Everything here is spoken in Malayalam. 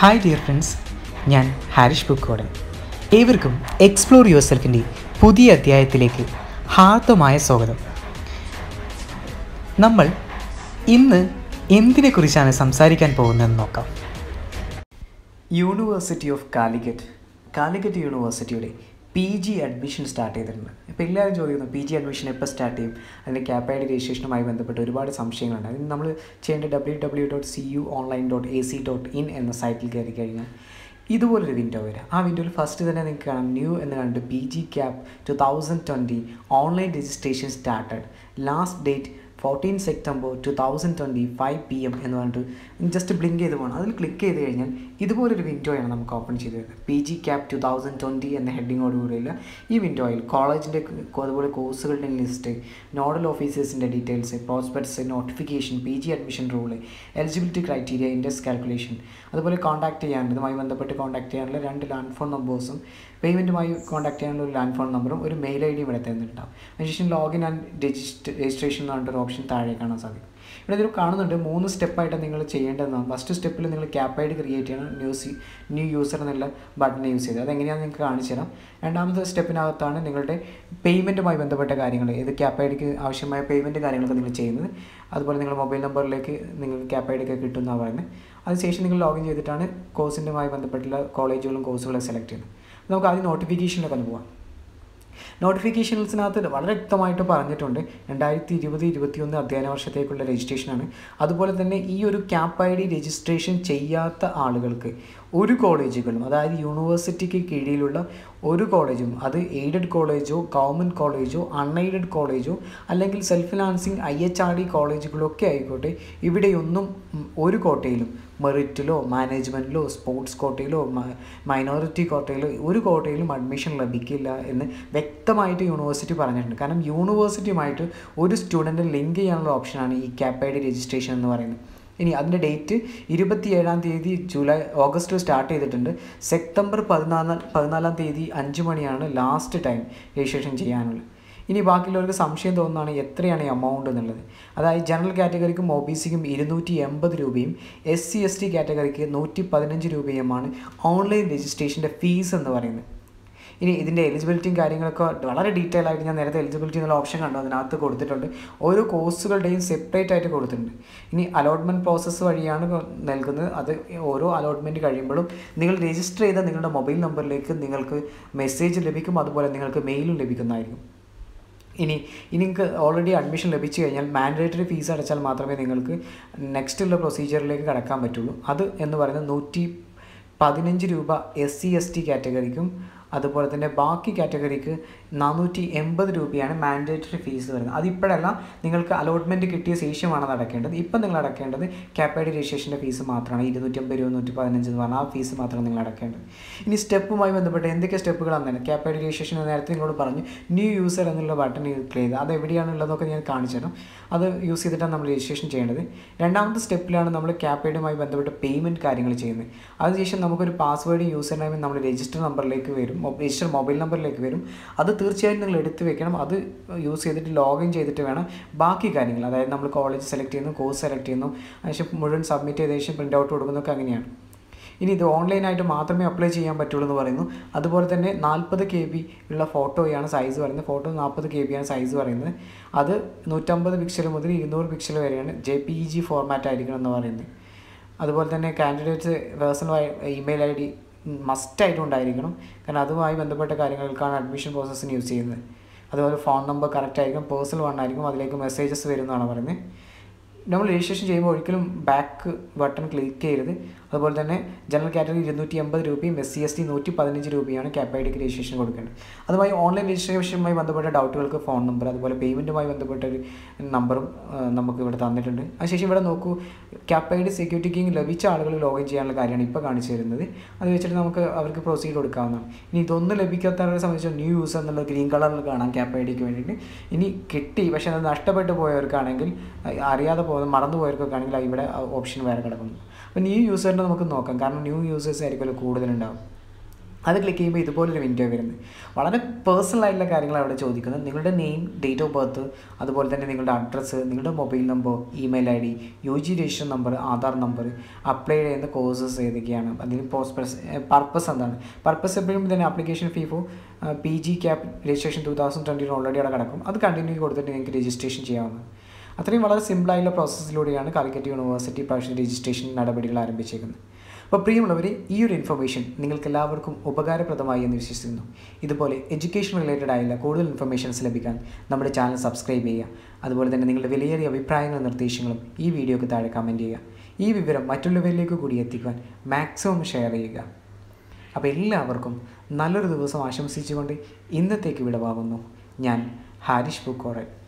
ഹായ് ഡിയർ ഫ്രണ്ട്സ് ഞാൻ ഹാരിഷ് ബുക്കോടൻ ഏവർക്കും എക്സ്പ്ലോർ യുവർ സെൽഫിൻ്റെ പുതിയ അധ്യായത്തിലേക്ക് ഹാർദമായ സ്വാഗതം നമ്മൾ ഇന്ന് എന്തിനെക്കുറിച്ചാണ് സംസാരിക്കാൻ പോകുന്നതെന്ന് നോക്കാം യൂണിവേഴ്സിറ്റി ഓഫ് കാലിക്കറ്റ് കാലിക്കറ്റ് യൂണിവേഴ്സിറ്റിയുടെ പി ജി അഡ്മിഷൻ സ്റ്റാർട്ട് ചെയ്തിട്ടുണ്ട് ഇപ്പോൾ എല്ലാവരും ചോദിക്കുന്നു പി ജി അഡ്മിഷൻ എപ്പോൾ സ്റ്റാർട്ട് ചെയ്യും അതിൻ്റെ ക്യാപ് ഐ ഡി രജിസ്ട്രേഷനുമായി ബന്ധപ്പെട്ട് ഒരുപാട് സംശയങ്ങളുണ്ട് അതിന് നമ്മൾ ചെയ്യേണ്ട W W dot C U online dot A C dot in എന്ന സൈറ്റിൽ കയറി കഴിഞ്ഞാൽ ഇതുപോലൊരു വിൻഡോ വരാം ആ വിൻഡോയിൽ ഫസ്റ്റ് തന്നെ നിങ്ങൾക്ക് കാണാം ന്യൂ എന്ന് കണ്ടിട്ട് P G CAP two thousand twenty online registration started last date fourteen September two thousand twenty five P M എന്ന് പറഞ്ഞിട്ട് ജസ്റ്റ് ബ്ലിങ്ക് ചെയ്ത് പോകണം അതിൽ ക്ലിക്ക് ചെയ്ത് കഴിഞ്ഞാൽ ഇതുപോലൊരു വിൻഡോയാണ് നമുക്ക് ഓപ്പൺ ചെയ്ത് വരുന്നത് P G CAP two thousand twenty എന്ന ഹെഡിങ്ങോടുകൂടിയുള്ള ഈ വിൻഡോയിൽ കോളേജിൻ്റെ അതുപോലെ കോഴ്സുകളുടെ ലിസ്റ്റ് നോഡൽ ഓഫീസേഴ്സിൻ്റെ details prospects notification P G admission rule eligibility criteria index calculation അതുപോലെ കോൺടാക്ട് ചെയ്യാനുണ്ട് ഇതുമായി ബന്ധപ്പെട്ട് കോൺടാക്ട് ചെയ്യാനുള്ള രണ്ട് ലാൻഡ് ഫോൺ നമ്പേഴ്സും പേയ്മെൻറ്റുമായി കോൺടാക്ട് ചെയ്യാനുള്ള ഒരു ലാൻഡ് ഫോൺ നമ്പറും ഒരു മെയിൽ ഐ ഡിയും ഇവിടെ തന്നിട്ടുണ്ടാവും അതിനുശേഷം ലോഗിൻ ആൻഡ് രജിസ്റ്റർ രജിസ്ട്രേഷൻ എന്ന് പറഞ്ഞിട്ടൊരു ഓപ്ഷൻ താഴെ കാണാൻ സാധിക്കും ഇവിടെ ഇതിൽ കാണുന്നുണ്ട് മൂന്ന് സ്റ്റെപ്പായിട്ട് നിങ്ങൾ ചെയ്യേണ്ടതെന്നാണ് ഫസ്റ്റ് സ്റ്റെപ്പിൽ നിങ്ങൾ ക്യാപ്പ് ഐ ഡി ക്രിയേറ്റ് ചെയ്യണം ന്യൂ സി ന്യൂ യൂസർ എന്നുള്ള ബട്ടൺ യൂസ് ചെയ്ത് അതെങ്ങനെയാണെന്ന് നിങ്ങൾക്ക് കാണിച്ചു തരാം രണ്ടാമത്തെ സ്റ്റെപ്പിനകത്താണ് നിങ്ങളുടെ പേയ്മെൻറ്റുമായി ബന്ധപ്പെട്ട കാര്യങ്ങൾ ഏത് ക്യാപ്പ് ഐ ഡിക്ക് ആവശ്യമായ പേയ്മെൻറ്റ് കാര്യങ്ങളൊക്കെ നിങ്ങൾ ചെയ്യുന്നത് അതുപോലെ നിങ്ങൾ മൊബൈൽ നമ്പറിലേക്ക് നിങ്ങൾക്ക് ക്യാപ്പ് ഐ ഡി ഒക്കെ കിട്ടുമെന്നാണ് പറയുന്നത് അതിനുശേഷം നിങ്ങൾ ലോഗിൻ ചെയ്തിട്ടാണ് കോഴ്സിൻ്റെമായി ബന്ധപ്പെട്ടുള്ള കോളേജുകളും കോഴ്സുകളും സെലക്ട് ചെയ്യുന്നത് നമുക്ക് ആദ്യം നോട്ടിഫിക്കേഷനിലൊക്കെ ഒന്ന് പോകാം നോട്ടിഫിക്കേഷൻസിനകത്ത് വളരെ വ്യക്തമായിട്ട് പറഞ്ഞിട്ടുണ്ട് രണ്ടായിരത്തി ഇരുപത് ഇരുപത്തിയൊന്ന് അധ്യയന വർഷത്തേക്കുള്ള രജിസ്ട്രേഷനാണ് അതുപോലെ തന്നെ ഈ ഒരു ക്യാപ്പ് ഐ ഡി രജിസ്ട്രേഷൻ ചെയ്യാത്ത ആളുകൾക്ക് ഒരു കോളേജുകളും അതായത് യൂണിവേഴ്സിറ്റിക്ക് കീഴിലുള്ള ഒരു കോളേജും അത് എയ്ഡഡ് കോളേജോ ഗവൺമെൻറ് കോളേജോ അൺഎയ്ഡഡ് കോളേജോ അല്ലെങ്കിൽ self financing I H R D കോളേജുകളോ ഒക്കെ ആയിക്കോട്ടെ ഇവിടെയൊന്നും ഒരു കോട്ടയിലും മെറിറ്റിലോ മാനേജ്മെൻറ്റിലോ സ്പോർട്സ് കോട്ടയിലോ മൈനോറിറ്റി കോട്ടയിലോ ഒരു കോട്ടയിലും അഡ്മിഷൻ ലഭിക്കില്ല എന്ന് വ്യക്തമായിട്ട് യൂണിവേഴ്സിറ്റി പറഞ്ഞിട്ടുണ്ട് കാരണം യൂണിവേഴ്സിറ്റിയുമായിട്ട് ഒരു സ്റ്റുഡൻറ്റ് ലിങ്ക് ചെയ്യാനുള്ള ഓപ്ഷനാണ് ഈ ക്യാപ്പ് ഐ ഡി രജിസ്ട്രേഷൻ എന്ന് പറയുന്നത് ഇനി അതിൻ്റെ ഡേറ്റ് ഇരുപത്തിയേഴാം തീയതി ജൂലൈ ഓഗസ്റ്റ് സ്റ്റാർട്ട് ചെയ്തിട്ടുണ്ട് സെപ്റ്റംബർ പതിനാലാം പതിനാലാം തീയതി അഞ്ച് മണിയാണ് ലാസ്റ്റ് ടൈം രജിസ്ട്രേഷൻ ചെയ്യാനുള്ളത് ഇനി ബാക്കിയുള്ളവർക്ക് സംശയം തോന്നുന്നതാണ് എത്രയാണ് ഈ എമൗണ്ട് എന്നുള്ളത് അതായത് ജനറൽ കാറ്റഗറിക്കും ഒ ബി സിക്കും ഇരുന്നൂറ്റി എൺപത് രൂപയും എസ് സി എസ് ടി കാറ്റഗറിക്ക് നൂറ്റി പതിനഞ്ച് രൂപയുമാണ് ഓൺലൈൻ രജിസ്ട്രേഷൻ്റെ ഫീസ് എന്ന് പറയുന്നത് ഇനി ഇതിൻ്റെ എലിജിബിലിറ്റിയും കാര്യങ്ങളൊക്കെ വളരെ ഡീറ്റെയിൽ ആയിട്ട് ഞാൻ നേരത്തെ എലിജിബിലിറ്റി എന്നുള്ള ഓപ്ഷൻ കണ്ടു അതിനകത്ത് കൊടുത്തിട്ടുണ്ട് ഓരോ കോഴ്സുകളുടെയും സെപ്പറേറ്റ് ആയിട്ട് കൊടുത്തിട്ടുണ്ട് ഇനി അലോട്ട്മെൻറ്റ് പ്രോസസ്സ് വഴിയാണ് നൽകുന്നത് അത് ഓരോ അലോട്ട്മെൻറ്റ് കഴിയുമ്പോഴും നിങ്ങൾ രജിസ്റ്റർ ചെയ്ത നിങ്ങളുടെ മൊബൈൽ നമ്പറിലേക്ക് നിങ്ങൾക്ക് മെസ്സേജ് ലഭിക്കും അതുപോലെ നിങ്ങൾക്ക് മെയിലും ലഭിക്കുന്നതായിരിക്കും ഇനി ഇനി നിങ്ങൾക്ക് ഓൾറെഡി അഡ്മിഷൻ ലഭിച്ചു കഴിഞ്ഞാൽ മാൻഡേറ്ററി ഫീസ് അടച്ചാൽ മാത്രമേ നിങ്ങൾക്ക് നെക്സ്റ്റ് ഉള്ള പ്രൊസീജിയറിലേക്ക് കടക്കാൻ പറ്റുള്ളൂ അത് എന്ന് പറയുന്നത് നൂറ്റി പതിനഞ്ച് രൂപ എസ് സി എസ് ടി കാറ്റഗറിക്കും അതുപോലെ തന്നെ ബാക്കി കാറ്റഗറിക്ക് നാനൂറ്റി എൺപത് രൂപയാണ് മാൻഡേറ്ററി ഫീസ് വരുന്നത് അതിപ്പോഴല്ല നിങ്ങൾക്ക് അലോട്ട്മെൻറ്റ് കിട്ടിയ ശേഷമാണ് അത് അടക്കേണ്ടത് ഇപ്പം നിങ്ങൾ അടക്കേണ്ടത് ക്യാപ്പൈഡി രജിസ്ട്രേഷൻ്റെ ഫീസ് മാത്രമാണ് ഇരുന്നൂറ്റമ്പത് രൂപ നൂറ്റി പതിനഞ്ച് എന്ന് പറഞ്ഞാൽ ആ ഫീസ് മാത്രമാണ് നിങ്ങൾ അടക്കേണ്ടത് ഇനി സ്റ്റെപ്പുമായി ബന്ധപ്പെട്ട് എന്തൊക്കെ സ്റ്റെപ്പുകളാണ് ക്യാപ്പൈഡി രജിസ്ട്രേഷൻ നേരത്തെ നിങ്ങളോട് പറഞ്ഞു ന്യൂ യൂസർ എന്നുള്ള ബട്ടൺ ക്ലിക്ക് ചെയ്ത് അത് എവിടെയാണുള്ളതൊക്കെ ഞാൻ കാണിച്ചു തരാം അത് യൂസ് ചെയ്തിട്ടാണ് നമ്മൾ രജിസ്ട്രേഷൻ ചെയ്യേണ്ടത് രണ്ടാമത്തെ സ്റ്റെപ്പിലാണ് നമ്മൾ ക്യാപ്പൈഡുമായി ബന്ധപ്പെട്ട് പേയ്മെൻറ്റ് കാര്യങ്ങൾ ചെയ്യുന്നത് അതിനുശേഷം നമുക്കൊരു പാസ്വേഡ് യൂസർ നെയിം നമ്മൾ രജിസ്റ്റർ നമ്പറിലേക്ക് വരും രജിസ്റ്റർ മൊബൈൽ നമ്പറിലേക്ക് വരും അത് തീർച്ചയായും നിങ്ങൾ എടുത്ത് വെക്കണം അത് യൂസ് ചെയ്തിട്ട് ലോഗിൻ ചെയ്തിട്ട് വേണം ബാക്കി കാര്യങ്ങൾ അതായത് നമ്മൾ കോളേജ് സെലക്ട് ചെയ്യുന്നു കോഴ്സ് സെലക്ട് ചെയ്യുന്നു അതിനുശേഷം മുഴുവൻ സബ്മിറ്റ് ചെയ്ത ശേഷം പ്രിൻ്റ് ഔട്ട് കൊടുക്കുന്നതൊക്കെ അങ്ങനെയാണ് ഇനി ഇത് ഓൺലൈനായിട്ട് മാത്രമേ അപ്ലൈ ചെയ്യാൻ പറ്റുള്ളൂ എന്ന് പറയുന്നു അതുപോലെ തന്നെ നാൽപ്പത് കെ ബി ഉള്ള ഫോട്ടോയാണ് സൈസ് പറയുന്നത് ഫോട്ടോ നാൽപ്പത് കെ ബിയാണ് സൈസ് പറയുന്നത് അത് നൂറ്റമ്പത് പിക്സൽ മുതൽ ഇരുന്നൂറ് പിക്സൽ വരെയാണ് J P E G format ആയിരിക്കണം എന്ന് പറയുന്നത് അതുപോലെ തന്നെ candidates personal email I D മസ്റ്റായിട്ടും ഉണ്ടായിരിക്കണം കാരണം അതുമായി ബന്ധപ്പെട്ട കാര്യങ്ങൾക്കാണ് അഡ്മിഷൻ പ്രോസസ്സിന് യൂസ് ചെയ്യുന്നത് അതുപോലെ ഫോൺ നമ്പർ കറക്റ്റ് ആയിരിക്കും പേഴ്സണൽ വൺ ആയിരിക്കും അതിലേക്ക് മെസ്സേജസ് വരുന്നതാണ് പറയുന്നത് നമ്മൾ രജിസ്ട്രേഷൻ ചെയ്യുമ്പോൾ ഒരിക്കലും ബാക്ക് ബട്ടൺ ക്ലിക്ക് ചെയ്യരുത് അതുപോലെ തന്നെ ജനറൽ കാറ്റഗറി ഇരുന്നൂറ്റി എൺപത് രൂപയും എസ് സി എസ് ടി നൂറ്റി പതിനഞ്ച് രൂപയാണ് ക്യാപ് ഐ ഡിക്ക് രജിസ്ട്രേഷൻ കൊടുക്കേണ്ടത് അതുമായി ഓൺലൈൻ രജിസ്ട്രേഷനുമായി ബന്ധപ്പെട്ട ഡൗട്ടുകൾക്ക് ഫോൺ നമ്പർ അതുപോലെ പേയ്മെൻറ്റുമായി ബന്ധപ്പെട്ട ഒരു നമ്പറും നമുക്ക് ഇവിടെ തന്നിട്ടുണ്ട് അതിനുശേഷം ഇവിടെ നോക്കൂ CAP I D security king ലഭിച്ച ആളുകൾ ലോഗിൻ ചെയ്യാനുള്ള കാര്യമാണ് ഇപ്പോൾ കാണിച്ചു തരുന്നത് അത് വെച്ചിട്ട് നമുക്ക് അവർക്ക് പ്രൊസീഡ് കൊടുക്കാവുന്നതാണ് ഇനി ഇതൊന്നും ലഭിക്കാത്തവരെ സംബന്ധിച്ച് ന്യൂ യൂസർ എന്നുള്ള ഗ്രീൻ കളറിൽ കാണാം ക്യാപ് ഐ ഡിക്ക് വേണ്ടിയിട്ട് ഇനി കിട്ടി പക്ഷേ അത് നഷ്ടപ്പെട്ടു പോയവർക്കാണെങ്കിൽ അറിയാതെ പോകുന്ന മറന്നു പോയവർക്കൊക്കെ ആണെങ്കിൽ ഇവിടെ ഓപ്ഷൻ വേറെ കിടക്കുന്നു അപ്പോൾ ന്യൂ യൂസറിനെ നമുക്ക് നോക്കാം കാരണം ന്യൂ യൂസേഴ്സ് ആയിരിക്കുമല്ലോ കൂടുതലുണ്ടാവും അത് ക്ലിക്ക് ചെയ്യുമ്പോൾ ഇതുപോലൊരു വിൻഡോ വരുന്നത് വളരെ പേഴ്സണൽ ആയിട്ടുള്ള കാര്യങ്ങൾ അവിടെ ചോദിക്കുന്നത് നിങ്ങളുടെ നെയിം ഡേറ്റ് ഓഫ് ബർത്ത് അതുപോലെ തന്നെ നിങ്ങളുടെ അഡ്രസ്സ് നിങ്ങളുടെ mobile number email I D U G registration number Aadhaar number apply ചെയ്യുന്ന കോഴ്സസ് ഏതൊക്കെയാണ് അതിന് പോസ്പെസ് പർപ്പസ് എന്താണ് പർപ്പസ് എപ്പോഴും തന്നെ application fee for P G CAP registration two thousand ട്വൻറ്റിയിൽ ഓൾറെഡി അവിടെ കിടക്കും അത് കണ്ടിന്യൂ കൊടുത്തിട്ട് നിങ്ങൾക്ക് രജിസ്ട്രേഷൻ ചെയ്യാവുന്നത് അത്രയും വളരെ സിമ്പിളായിട്ടുള്ള പ്രോസസ്സിലൂടെയാണ് കാലിക്കറ്റ് യൂണിവേഴ്സിറ്റി പ്രാവശ്യം രജിസ്ട്രേഷൻ നടപടികൾ ആരംഭിച്ചേക്കുന്നത് അപ്പോൾ പ്രിയമുള്ളവരെ ഈ ഒരു ഇൻഫർമേഷൻ നിങ്ങൾക്ക് എല്ലാവർക്കും ഉപകാരപ്രദമായി എന്ന് വിശ്വസിക്കുന്നു ഇതുപോലെ എഡ്യൂക്കേഷൻ റിലേറ്റഡ് ആയുള്ള കൂടുതൽ ഇൻഫർമേഷൻസ് ലഭിക്കാൻ നമ്മുടെ ചാനൽ സബ്സ്ക്രൈബ് ചെയ്യുക അതുപോലെ തന്നെ നിങ്ങളുടെ വിലയേറിയ അഭിപ്രായങ്ങളും നിർദ്ദേശങ്ങളും ഈ വീഡിയോക്ക് താഴെ കമൻറ്റ് ചെയ്യുക ഈ വിവരം മറ്റുള്ളവരിലേക്ക് കൂടി എത്തിക്കുവാൻ മാക്സിമം ഷെയർ ചെയ്യുക അപ്പോൾ എല്ലാവർക്കും നല്ലൊരു ദിവസം ആശംസിച്ചുകൊണ്ട് ഇന്നത്തേക്ക് വിടവാകുന്നു ഞാൻ ഹാരിഷ് പൂക്കോറൻ